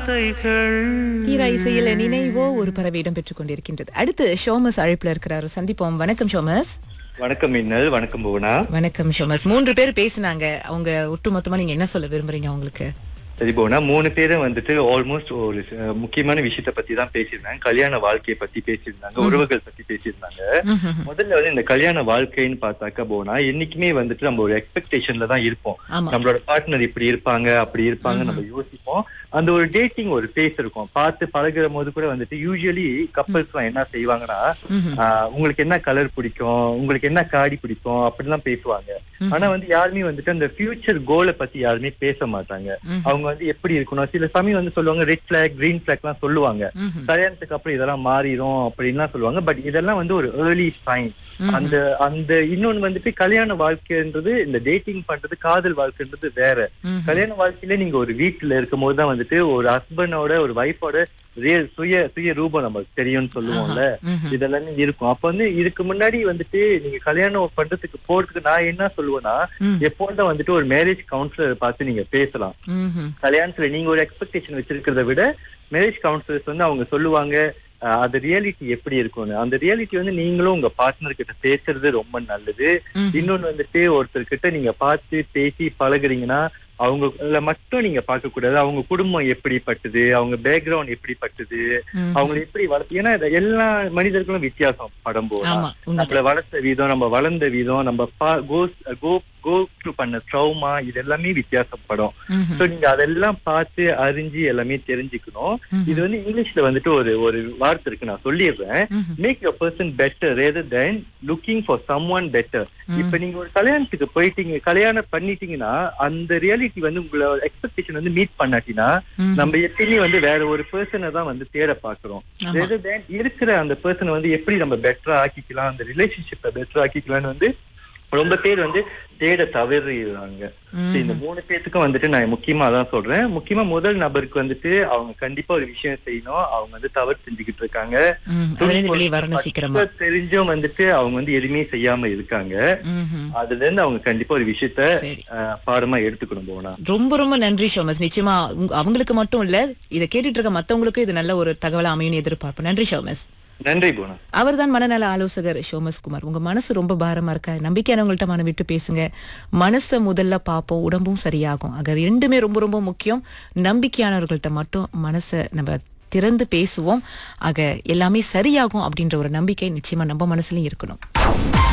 ஆசைகள் தீரா இசையில நினைவோ ஒரு பறவை இடம் பெற்றுக் கொண்டிருக்கின்றது அடுத்து ஷோமஸ் அழைப்புல இருக்கிறாரு சந்திப்போம் வணக்கம் ஷோமஸ் வணக்கம் மின்னல் வணக்கம் புவனா வணக்கம் ஷோமஸ் மூன்று பேர் பேசினாங்க அவங்க ஒட்டுமொத்தமா நீங்க என்ன சொல்ல விரும்புறீங்க அவங்களுக்கு சரி புவனா மூணு பேரும் வந்துட்டு ஆல்மோஸ்ட் ஒரு அஹ், முக்கியமான விஷயத்த பத்தி தான் பேசியிருந்தாங்க கல்யாண வாழ்க்கையை பத்தி பேசியிருந்தாங்க உறவுகள் பத்தி பேசியிருந்தாங்க ம்ஹும். முதல்ல வந்து இந்த கல்யாண வாழ்க்கைன்னு பார்த்தாக்கா போனா என்னைக்குமே வந்துட்டு நம்ம ஒரு எக்ஸ்பெக்டேஷன்ல தான் இருப்போம் ஆமா நம்மளோட பார்ட்னர் இப்படி இருப்பாங்க அப்படி இருப்பாங்க நம்ம யோசிப்போம் அந்த ஒரு டேட்டிங் ஒரு ஃபேஸ் இருக்கும் பார்த்து பழகுற போது கூட வந்துட்டு யூஸ்வலி கப்பல்ஸ் எல்லாம் என்ன செய்வாங்கன்னா ம்ஹும். ஆஹ், உங்களுக்கு என்ன கலர் பிடிக்கும் உங்களுக்கு என்ன காடி பிடிக்கும் அப்படிலாம் பேசுவாங்க ம்ஹும். ஆனா வந்து யாருமே வந்துட்டு அந்த ஃபியூச்சர் கோலை பத்தி யாருமே பேச மாட்டாங்க ம்ஹும். அவங்க வந்து எப்படி இருக்கணும் சில சமயம் வந்து சொல்லுவாங்க ரெட் பிளாக் கிரீன் பிளாக் எல்லாம் சொல்லுவாங்க ம்ஹும். கல்யாணத்துக்கு அப்புறம் இதெல்லாம் மாறிடும் அப்படின்லாம் சொல்லுவாங்க பட் இதெல்லாம் வந்து ஒரு ஏர்லி சைன் ம்ஹும். அந்த அந்த இன்னொன்னு வந்துட்டு கல்யாண வாழ்க்கைன்றது இந்த டேட்டிங் பண்றது காதல் வாழ்க்கைன்றது வேற ம்ஹும். கல்யாண வாழ்க்கையில நீங்க ஒரு வீட்டுல இருக்கும் போது தான் வந்துட்டு ஒரு ஹஸ்பண்டோட ஒரு ஒய்ஃபோட ரியல் சுய சுய ரூபம் நமக்கு தெரியும்னு சொல்லுவோம்ல ம்ஹும். இதெல்லாமே இருக்கும் அப்ப வந்து இதுக்கு முன்னாடி வந்துட்டு நீங்க கல்யாணம் பண்றதுக்கு போறதுக்கு நான் என்ன சொல்லுவேன்னா ம். எப்போதும் வந்துட்டு ஒரு மேரேஜ் கவுன்சிலர் பார்த்து நீங்க பேசலாம் ம்ஹும். கல்யாணத்துல நீங்க ஒரு எக்ஸ்பெக்டேஷன் வச்சிருக்கிறத விட மேரேஜ் கவுன்சிலர்ஸ் வந்து அவங்க சொல்லுவாங்க அஹ், அது ரியாலிட்டி எப்படி இருக்கும்னு அந்த ரியாலிட்டி வந்து நீங்களும் உங்க பார்ட்னர் கிட்ட பேசுறது ரொம்ப நல்லது ம்ஹும். இன்னொன்னு வந்துட்டு ஒருத்தர் கிட்ட நீங்க பார்த்து பேசி பழகுறீங்கன்னா அவங்கள மட்டும் நீங்க பார்க்க கூடாது அவங்க குடும்பம் எப்படிப்பட்டது அவங்க பேக்ரவுண்ட் எப்படிப்பட்டது ம்ஹும். அவங்களை எப்படி வளர்த்து ஏன்னா இது எல்லா மனிதர்களும் வித்தியாசம் படம் போல ஆமா உண்மை நம்மள வளர்த்த விதம் நம்ம வளர்ந்த விதம் நம்ம பா- go- கோ கோ த்ரூ பண்ண ட்ரௌமா இது எல்லாமே வித்தியாசப்படும் ம்ஹும். சோ நீங்க அதெல்லாம் பார்த்து அறிஞ்சு எல்லாமே தெரிஞ்சுக்கணும் ம்ஹும். இது வந்து இங்கிலீஷ்ல வந்துட்டு ஒரு ஒரு வார்த்தை இருக்கு நான் சொல்லிடுறேன் ம்ஹும். Make your person better rather then looking for someone better இப்ப நீங்க ஒரு கல்யாணத்துக்கு போயிட்டீங்க கல்யாணம் பண்ணிட்டீங்கன்னா அந்த ரியாலிட்டி வந்து உங்களோட எக்ஸ்பெக்டேஷன் வந்து மீட் பண்ணாட்டினா ம்ஹும். நம்ம எப்பயுமே வந்து வேற ஒரு பர்சனை தான் வந்து தேட பாக்குறோம் ஆமா. ரேதர் தென் இருக்கிற அந்த பர்சனை வந்து எப்படி நம்ம பெட்டரா ஆக்கிக்கலாம் அந்த ரிலேஷன்ஷிப்பை பெட்டரா ஆக்கிக்கலாம்னு வந்து ரொம்ப பேர் வந்து தேட தவறுறாங்க ம்ஹும். இந்த மூணு பேத்துக்கும் வந்துட்டு நான் முக்கியமா தான் சொல்றேன் முக்கியமா முதல் நபருக்கு வந்துட்டு அவங்க கண்டிப்பா ஒரு விஷயம் செய்யணும் அவங்க வந்து தவறு செஞ்சுக்கிட்டு இருக்காங்க ம், அதுல இருந்து வெளியே வரணும் சீக்கிரமா பச்சை தெரிஞ்சும் வந்துட்டு அவங்க வந்து எதுவுமே செய்யாம இருக்காங்க ம்ஹும். அதுல இருந்து அவங்க கண்டிப்பா ஒரு விஷயத்த சரி அஹ், பாடமா எடுத்துக்கணும் போனா ரொம்ப ரொம்ப நன்றி ஷோமஸ் நிச்சயமா உங்க- அவங்களுக்கு மட்டும் இல்ல இதை கேட்டுட்டு இருக்க மத்தவங்களுக்கும் இது நல்ல ஒரு தகவல் அமையும் எதிர்பார்ப்போம் நன்றி ஷோமஸ் நன்றி போனா அவர்தான் மனநல ஆலோசகர் ஷோமஸ் குமார் உங்க மனசு ரொம்ப பாரமா இருக்கா நம்பிக்கையானவங்கள்ட்ட மனம் விட்டு பேசுங்க மனசை முதல்ல பார்ப்போம் உடம்பும் சரியாகும் ஆக ரெண்டுமே ரொம்ப ரொம்ப முக்கியம் நம்பிக்கையானவர்கள்ட்ட மட்டும் மனசை நம்ம திறந்து பேசுவோம் ஆக எல்லாமே சரியாகும் அப்படின்ற ஒரு நம்பிக்கை நிச்சயமா நம்ம மனசுலயும் இருக்கணும்